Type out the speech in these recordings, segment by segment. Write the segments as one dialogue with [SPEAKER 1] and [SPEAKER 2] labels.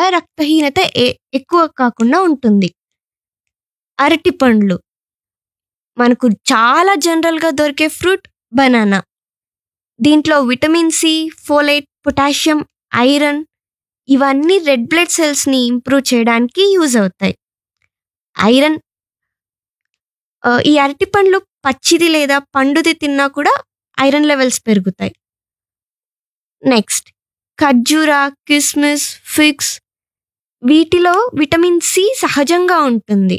[SPEAKER 1] రక్తహీనత ఎ ఎక్కువ కాకుండా ఉంటుంది. అరటి పండ్లు. మనకు చాలా జనరల్‌గా దొరికే ఫ్రూట్ బనానా. దీంట్లో vitamin C, folate, potassium, iron ఇవన్నీ రెడ్ బ్లడ్ సెల్స్‌ని ఇంప్రూవ్ చేయడానికి యూజ్ అవుతాయి. ఐరన్ ఆహ్, ఈ అరటి పండ్లు పచ్చిది లేదా పండుది తిన్నా కూడా ఐరన్ లెవెల్స్ పెరుగుతాయి. నెక్స్ట్ ఖర్జూర, కిస్మిస్, ఫిగ్స్ వీటిలో విటమిన్ సి సహజంగా ఉంటుంది.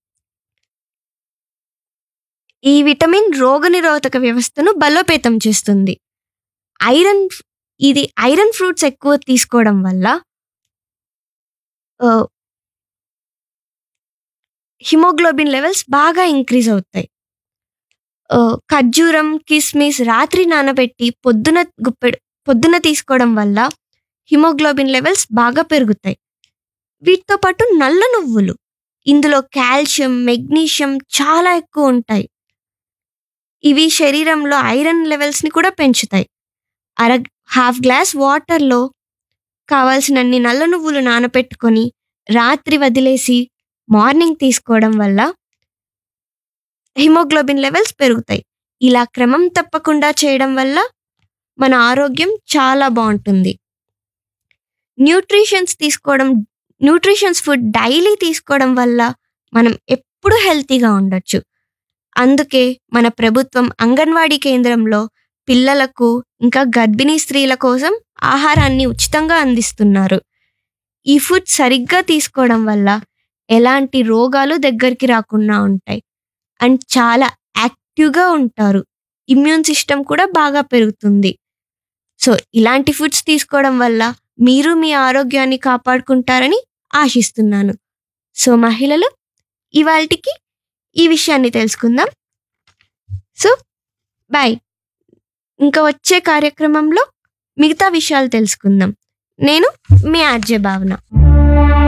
[SPEAKER 1] ఈ విటమిన్ రోగనిరోధక వ్యవస్థను బలోపేతం చేస్తుంది. ఐరన్ ఫ్ ఇది ఐరన్ ఫ్రూట్స్ ఎక్కువ తీసుకోవడం వల్ల ఆహ్ హిమోగ్లోబిన్ లెవెల్స్ బాగా ఇంక్రీజ్ అవుతాయి. ఆహ్, ఖర్జూరం, కిస్మిస్ రాత్రి నానబెట్టి పొద్దున గుప్పెడు పొద్దున తీసుకోవడం వల్ల హిమోగ్లోబిన్ లెవెల్స్ బాగా పెరుగుతాయి. వీటితో పాటు నల్ల నువ్వులు. ఇందులో కాల్షియం, మెగ్నీషియం చాలా ఎక్కువ ఉంటాయి. ఇవి శరీరంలో ఐరన్ లెవెల్స్‌ని కూడా పెంచుతాయి. అర హాఫ్ గ్లాస్ వాటర్‌లో కావాల్సినన్ని నల్ల నువ్వులు నానపెట్టుకొని రాత్రి వదిలేసి మార్నింగ్ తీసుకోవడం వల్ల హిమోగ్లోబిన్ లెవెల్స్ పెరుగుతాయి. ఇలా క్రమం తప్పకుండా చేయడం వల్ల మన ఆరోగ్యం చాలా బావుంటుంది. న్యూట్రిషన్స్ తీసుకోవడం న్యూట్రిషన్స్ ఫుడ్ డైలీ తీసుకోవడం వల్ల మనం ఎప్పుడూ హెల్తీగా ఉండొచ్చు. అందుకే మన ప్రభుత్వం అంగన్వాడీ కేంద్రంలో పిల్లలకు, ఇంకా గర్భిణీ స్త్రీల కోసం ఆహారాన్ని ఉచితంగా అందిస్తున్నారు. ఈ ఫుడ్ సరిగ్గా తీసుకోవడం వల్ల ఎలాంటి రోగాలు దగ్గరికి రాకుండా ఉంటాయి. అండ్ చాలా యాక్టివ్‌గా ఉంటారు. ఇమ్యూన్ సిస్టమ్ కూడా బాగా పెరుగుతుంది. సో, ఇలాంటి ఫుడ్స్ తీసుకోవడం వల్ల మీరు మీ ఆరోగ్యాన్ని కాపాడుకుంటారని ఆశిస్తున్నాను. సో, మహిళలు ఇవాల్టికి ఈ విషయాన్ని తెలుసుకుందాం. So, bye. ఇంకా వచ్చే కార్యక్రమంలో మిగతా విషయాలు తెలుసుకుందాం. నేను మీ ఆర్‌జే భావన.